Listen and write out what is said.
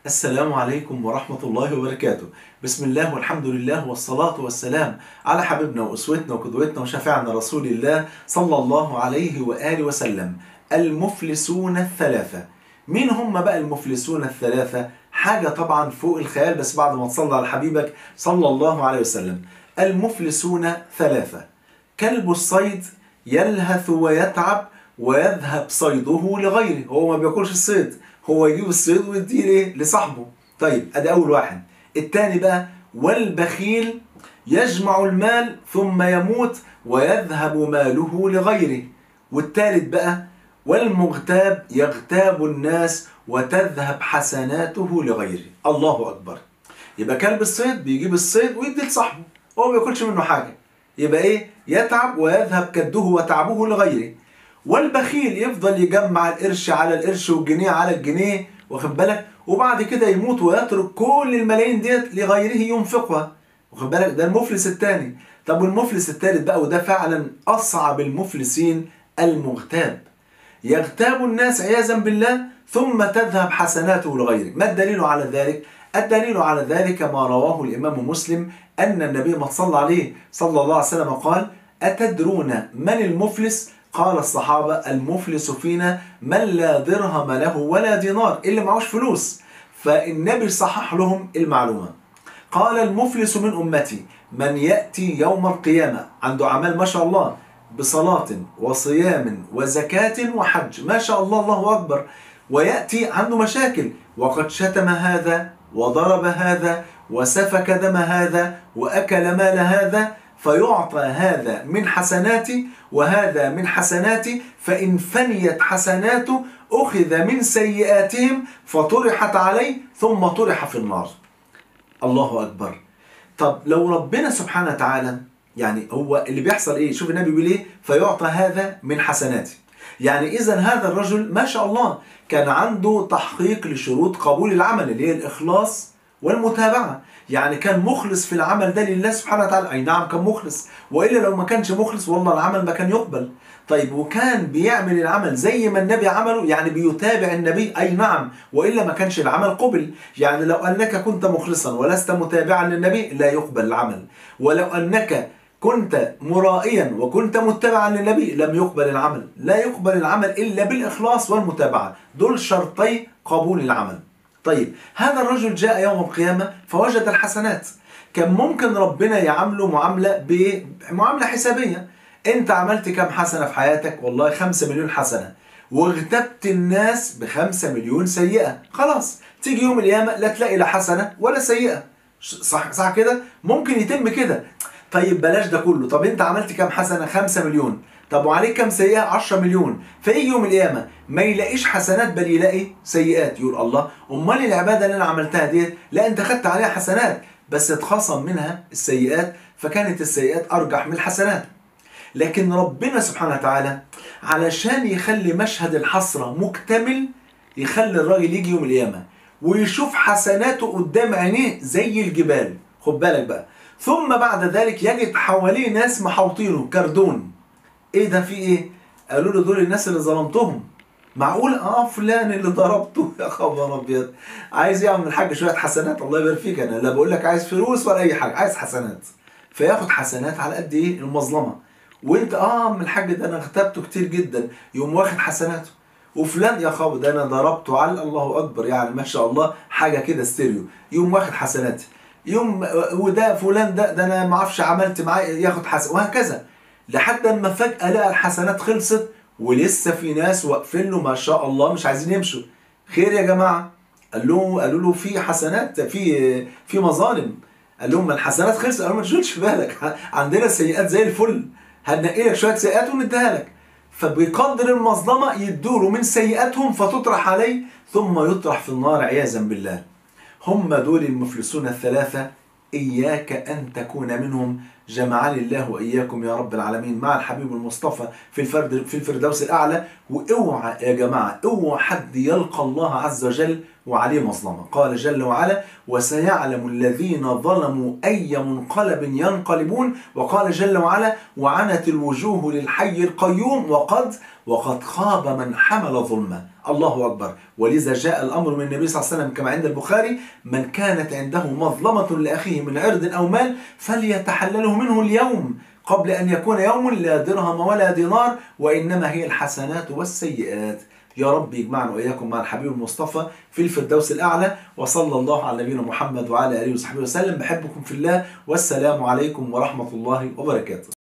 السلام عليكم ورحمة الله وبركاته بسم الله والحمد لله والصلاة والسلام على حبيبنا وأسوتنا وقدوتنا وشفيعنا رسول الله صلى الله عليه وآله وسلم المفلسون الثلاثة مين هم بقى المفلسون الثلاثة حاجة طبعا فوق الخيال بس بعد ما تصلى على حبيبك صلى الله عليه وسلم المفلسون ثلاثة كلب الصيد يلهث ويتعب ويذهب صيده لغيره هو ما بياكلش الصيد هو يجيب الصيد ويديه ليه؟ لصاحبه طيب ادي اول واحد الثاني بقى والبخيل يجمع المال ثم يموت ويذهب ماله لغيره والثالث بقى والمغتاب يغتاب الناس وتذهب حسناته لغيره الله اكبر يبقى كلب الصيد بيجيب الصيد ويدي لصاحبه هو ما بياكلش منه حاجه يبقى ايه يتعب ويذهب كده وتعبه لغيره والبخيل يفضل يجمع القرش على القرش والجنيه على الجنيه واخد بالك وبعد كده يموت ويترك كل الملايين ديت لغيره ينفقها واخد بالك ده المفلس الثاني طب والمفلس الثالث بقى وده فعلا اصعب المفلسين المغتاب يغتاب الناس عياذا بالله ثم تذهب حسناته لغيره ما الدليل على ذلك الدليل على ذلك ما رواه الامام مسلم ان النبي ما صلى عليه صلى الله عليه وسلم قال اتدرون من المفلس قال الصحابة المفلس فينا من لا درهم له ولا دينار اللي معهوش فلوس فالنبي صحح لهم المعلومة قال المفلس من أمتي من يأتي يوم القيامة عنده أعمال ما شاء الله بصلاة وصيام وزكاة وحج ما شاء الله الله أكبر ويأتي عنده مشاكل وقد شتم هذا وضرب هذا وسفك دم هذا وأكل مال هذا فيعطى هذا من حسناتي وهذا من حسناتي فإن فنيت حسناته أخذ من سيئاتهم فطرحت عليه ثم طرح في النار الله أكبر طب لو ربنا سبحانه وتعالى يعني هو اللي بيحصل ايه شوف النبي بيقول ايه فيعطى هذا من حسناتي يعني اذا هذا الرجل ما شاء الله كان عنده تحقيق لشروط قبول العمل اللي هي الاخلاص والمتابعه يعني كان مخلص في العمل ده لله سبحانه وتعالى اي نعم كان مخلص والا لو ما كانش مخلص والله العمل ما كان يقبل طيب وكان بيعمل العمل زي ما النبي عمله يعني بيتابع النبي اي نعم والا ما كانش العمل قبل يعني لو انك كنت مخلصا ولست متابعا للنبي لا يقبل العمل ولو انك كنت مرائيا وكنت متبعا للنبي لم يقبل العمل لا يقبل العمل الا بالاخلاص والمتابعه دول شرطي قبول العمل طيب هذا الرجل جاء يوم القيامة فوجد الحسنات كان ممكن ربنا يعامله معاملة بمعاملة حسابية انت عملت كم حسنة في حياتك والله خمسة مليون حسنة واغتبت الناس بخمسة مليون سيئة خلاص تيجي يوم القيامة لا تلاقي لا حسنة ولا سيئة صح صح كده ممكن يتم كده طيب بلاش ده كله طب انت عملت كم حسنة خمسة مليون طب وعليك كم سيئة 10 مليون فيجي يوم القيامة ما يلاقيش حسنات بل يلاقي سيئات يقول الله امال العبادة اللي انا عملتها ديت لا انت خدت عليها حسنات بس اتخصم منها السيئات فكانت السيئات ارجح من الحسنات لكن ربنا سبحانه وتعالى علشان يخلي مشهد الحسرة مكتمل يخلي الراجل يجي يوم القيامة ويشوف حسناته قدام عينيه زي الجبال خد بالك بقى ثم بعد ذلك يجد حواليه ناس محوطينه كردون ايه ده في ايه قالوا له دول الناس اللي ظلمتهم معقول اه فلان اللي ضربته يا خبر ابيض عايز يعمل الحاج شويه حسنات الله يبارك فيك انا لا بقول لك عايز فلوس ولا اي حاجه عايز حسنات فياخد حسنات على قد ايه المظلمه وانت اه من الحاج ده انا اغتبته كتير جدا يقوم واخد حسناته وفلان يا خبر ده انا ضربته على الله اكبر يعني ما شاء الله حاجه كده ستيريو يقوم واخد حسناتي يوم وده فلان ده ده انا ما اعرفش عملت معاه ياخد حسن وهكذا لحد اما فجأة لقى الحسنات خلصت ولسه في ناس واقفين له ما شاء الله مش عايزين يمشوا خير يا جماعة قال له قالوا له في حسنات في في مظالم قال لهم ما الحسنات خلصت قالوا ما تشغلش بالك عندنا سيئات زي الفل هننقي لك شوية سيئات ونديها لك فبقدر المظلمة يدوله من سيئاتهم فتطرح عليه ثم يطرح في النار عياذا بالله هم دول المفلسون الثلاثة إياك أن تكون منهم جمعني الله وإياكم يا رب العالمين مع الحبيب المصطفى في الفرد في الفردوس الأعلى واوعى يا جماعة اوعى حد يلقى الله عز وجل وعليه مظلمة قال جل وعلا وسيعلم الذين ظلموا أي منقلب ينقلبون وقال جل وعلا وعنت الوجوه للحي القيوم وقد وقد خاب من حمل ظلمه الله أكبر ولذا جاء الأمر من النبي صلى الله عليه وسلم كما عند البخاري من كانت عنده مظلمة لأخيه من عرض أو مال فليتحلله منه اليوم قبل أن يكون يوم لا درهم ولا دينار وإنما هي الحسنات والسيئات يا رب يجمعنا وإياكم مع الحبيب المصطفى في الفردوس الأعلى وصلى الله على نبينا محمد وعلى آله وصحبه وسلم بحبكم في الله والسلام عليكم ورحمة الله وبركاته